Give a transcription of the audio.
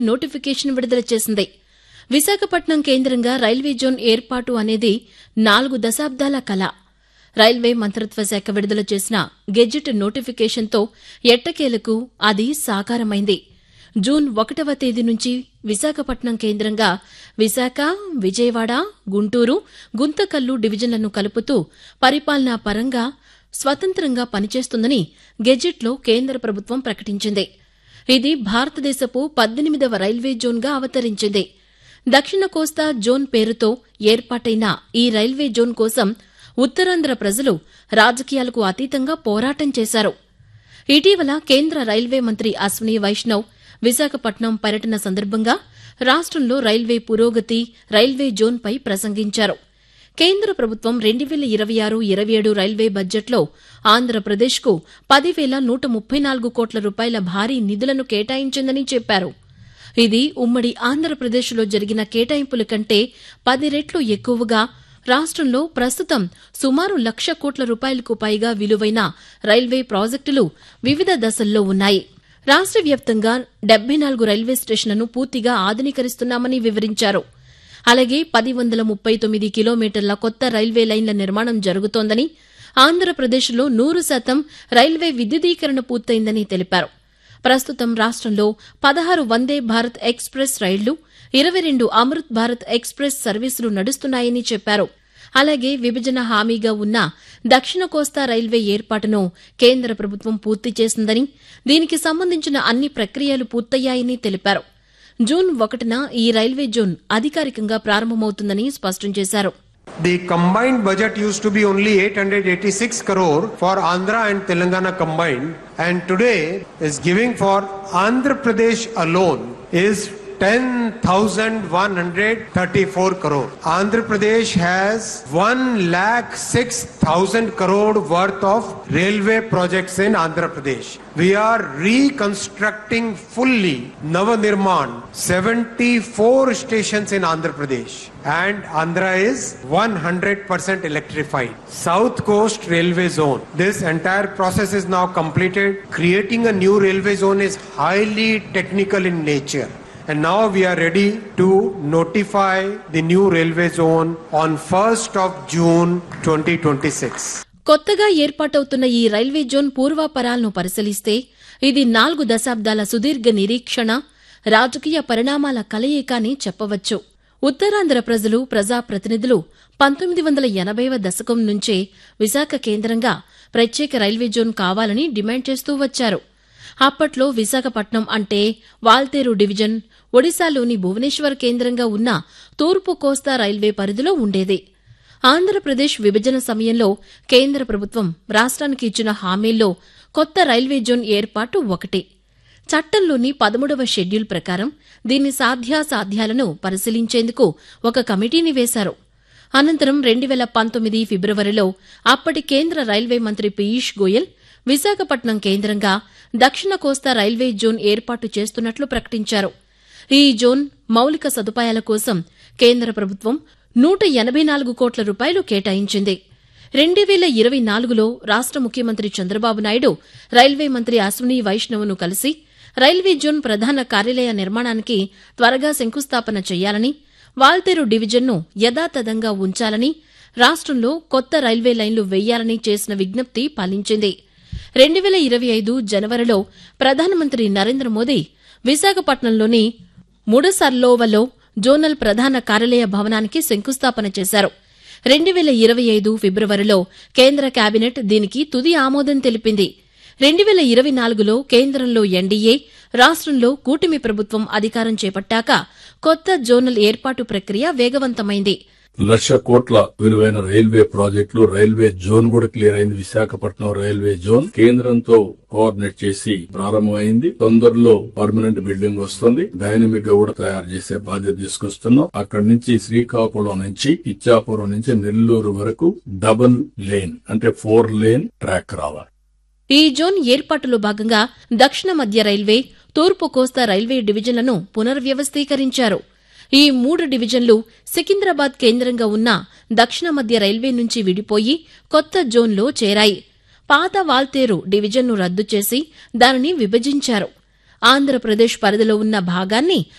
Notification విడుదల చేసింది విశాఖపట్నం కేంద్రంగా రైల్వే జోన్ ఏర్పాటు అనేది నాలుగు దశాబ్దాల కల రైల్వే మంత్రిత్వ శాఖ విడుదల చేసిన గెజిట్ నోటిఫికేషన్తో ఎట్టకేలకు అది సాకారమైంది జూన్ ఒకటవ తేదీ నుంచి విశాఖపట్నం కేంద్రంగా విశాఖ విజయవాడ గుంటూరు గుంతకల్లు డివిజన్లను కలుపుతూ పరిపాలనా పరంగా స్వతంత్రంగా పనిచేస్తుందని గెజిట్లో కేంద్ర ప్రభుత్వం ప్రకటించింది ఇది భారతదేశపు పద్దెనిమిదవ రైల్వే జోన్గా అవతరించింది దక్షిణ కోస్తా జోన్ పేరుతో ఏర్పాటైన ఈ రైల్వే జోన్ కోసం ఉత్తరాంధ్ర ప్రజలు రాజకీయాలకు అతీతంగా పోరాటం చేశారు ఇటీవల కేంద్ర రైల్వే మంత్రి అశ్విని వైష్ణవ్ విశాఖపట్నం పర్యటన సందర్భంగా రాష్టంలో రైల్వే పురోగతి రైల్వే జోన్పై ప్రసంగించారు కేంద్ర ప్రభుత్వం రెండు వేల ఇరవై ఆరు ఇరవై ఏడు రైల్వే బడ్జెట్లో ఆంధ్రప్రదేశ్కు పదివేల నూట ముప్పై నాలుగు కోట్ల రూపాయల భారీ నిధులను కేటాయించిందని చెప్పారు ఇది ఉమ్మడి ఆంధ్రప్రదేశ్లో జరిగిన కేటాయింపుల కంటే పది రెట్లు ఎక్కువగా రాష్టంలో ప్రస్తుతం సుమారు లక్ష కోట్ల రూపాయలకు పైగా విలువైన రైల్వే ప్రాజెక్టులు వివిధ దశల్లో ఉన్నాయి రాష్ట వ్యాప్తంగా డెబ్బై నాలుగు రైల్వే స్టేషన్లను పూర్తిగా ఆధునీకరిస్తున్నామని వివరించారు అలాగే పది వందల ముప్పై తొమ్మిది కిలోమీటర్ల కొత్త రైల్వే లైన్ల నిర్మాణం జరుగుతోందని ఆంధ్రప్రదేశ్లో నూరు శాతం రైల్వే విద్యుదీకరణ పూర్తయిందని తెలిపారు ప్రస్తుతం రాష్టంలో పదహారు వందే భారత్ ఎక్స్ప్రెస్ రైళ్లు ఇరవై రెండు అమృత్ భారత్ ఎక్స్ప్రెస్ సర్వీసులు నడుస్తున్నాయని చెప్పారు అలాగే విభజన హామీగా ఉన్న దక్షిణ కోస్తా రైల్వే ఏర్పాటును కేంద్ర ప్రభుత్వం పూర్తి చేసిందని దీనికి సంబంధించిన అన్ని ప్రక్రియలు పూర్తయ్యాయని తెలిపారు జూన్ ఒకటిన ఈ రైల్వే జోన్ అధికారికంగా ప్రారంభమవుతుందని స్పష్టం చేశారు The combined budget used to be only 886 crore for Andhra and Telangana combined, and today is giving for Andhra Pradesh alone is 10,134 crore. Andhra Pradesh has 1 lakh 6,000 crore worth of railway projects in Andhra Pradesh. We are reconstructing fully Navanirman 74 stations in Andhra Pradesh and Andhra is 100% electrified. South Coast Railway Zone. This entire process is now completed. Creating a new railway zone is highly technical in nature. And now we are ready to notify the new railway zone on 1st of June 2026. కొత్తగా ఏర్పాటవుతున్న ఈ railway zone పూర్వాపరాలను పరిశీలిస్తే ఇది నాలుగు దశాబ్దాల సుదీర్ఘ నిరీక్షణ రాజకీయ పరిణామాల కలయిక అని చెప్పవచ్చు ఉత్తరాంధ్ర ప్రజలు ప్రజాప్రతినిధులు పంతొమ్మిది వందల ఎనభైవ దశకం నుంచే విశాఖ కేంద్రంగా ప్రత్యేక రైల్వే జోన్ కావాలని డిమాండ్ చేస్తూ వచ్చారు అప్పట్లో విశాఖపట్నం అంటే వాల్తేరు డివిజన్ ఒడిశాలోని భువనేశ్వర్ కేంద్రంగా ఉన్న తూర్పు కోస్తా రైల్వే పరిధిలో ఉండేది ఆంధ్రప్రదేశ్ విభజన సమయంలో కేంద్ర ప్రభుత్వం రాష్ట్రానికి ఇచ్చిన హామీల్లో కొత్త రైల్వే జోన్ ఏర్పాటు ఒకటి చట్టంలోని పదమూడవ షెడ్యూల్ ప్రకారం దీని సాధ్యాసాధ్యాలను పరిశీలించేందుకు ఒక కమిటీని వేశారు అనంతరం రెండు వేల పంతొమ్మిది ఫిబ్రవరిలో అప్పటి కేంద్ర రైల్వే మంత్రి పీయూష్ గోయల్ విశాఖపట్నం కేంద్రంగా దక్షిణ కోస్తా రైల్వే జోన్ ఏర్పాటు చేస్తున్నట్లు ప్రకటించారు ఈ జోన్ మౌలిక సదుపాయాల కోసం కేంద్ర ప్రభుత్వం నూట ఎనబై నాలుగు కోట్ల రూపాయలు కేటాయించింది రెండు వేల ఇరవై నాలుగులో రాష్ట ముఖ్యమంత్రి చంద్రబాబు నాయుడు రైల్వే మంత్రి అశ్విని వైష్ణవ్ను కలిసి రైల్వే జోన్ ప్రధాన కార్యాలయ నిర్మాణానికి త్వరగా శంకుస్థాపన చేయాలని వాల్తేరు డివిజన్ను యథాతథంగా ఉంచాలని రాష్టంలో కొత్త రైల్వే లైన్లు వెయ్యాలని చేసిన విజ్ఞప్తి ఫలించింది రెండు వేల ఇరవై ఐదు జనవరిలో ప్రధానమంత్రి నరేంద్ర మోదీ విశాఖపట్నంలోని ముడసర్లోవలో జోనల్ ప్రధాన కార్యాలయ భవనానికి శంకుస్థాపన చేశారు రెండు వేల ఇరవై ఐదు ఫిబ్రవరిలో కేంద్ర కేబినెట్ దీనికి తుది ఆమోదం తెలిపింది రెండు వేల ఇరవై నాలుగులో కేంద్రంలో ఎన్డీఏ రాష్ట్రంలో కూటమి ప్రభుత్వం అధికారం చేపట్టాక కొత్త జోనల్ ఏర్పాటు ప్రక్రియ వేగవంతమైంది లక్ష కోట్ల విలువైన రైల్వే ప్రాజెక్టులు రైల్వే జోన్ కూడా క్లియర్ అయింది విశాఖపట్నం రైల్వే జోన్ కేంద్రంతో కోఆర్డినేట్ చేసి ప్రారంభమైంది తొందరలో పర్మనెంట్ బిల్డింగ్ వస్తుంది డైనమిక్ గా కూడా తయారు చేసే బాధ్యత తీసుకొస్తున్నాం అక్కడి నుంచి శ్రీకాకుళం నుంచి ఇచ్చాపురం నుంచి నెల్లూరు వరకు డబుల్ లేన్ అంటే ఫోర్ లేన్ ట్రాక్ రావాలి ఈ జోన్ ఏర్పాటులో భాగంగా దక్షిణ మధ్య రైల్వే తూర్పు కోస్తా రైల్వే డివిజన్లను పునర్వ్యవస్థీకరించారు ఈ మూడు డివిజన్లు సికింద్రాబాద్ కేంద్రంగా ఉన్న దక్షిణ మధ్య రైల్వే నుంచి విడిపోయి కొత్త జోన్లో చేరాయి పాత వాల్తేరు డివిజన్ను రద్దు చేసి దానిని విభజించారు ఆంధ్రప్రదేశ్ పరిధిలో ఉన్న భాగాన్ని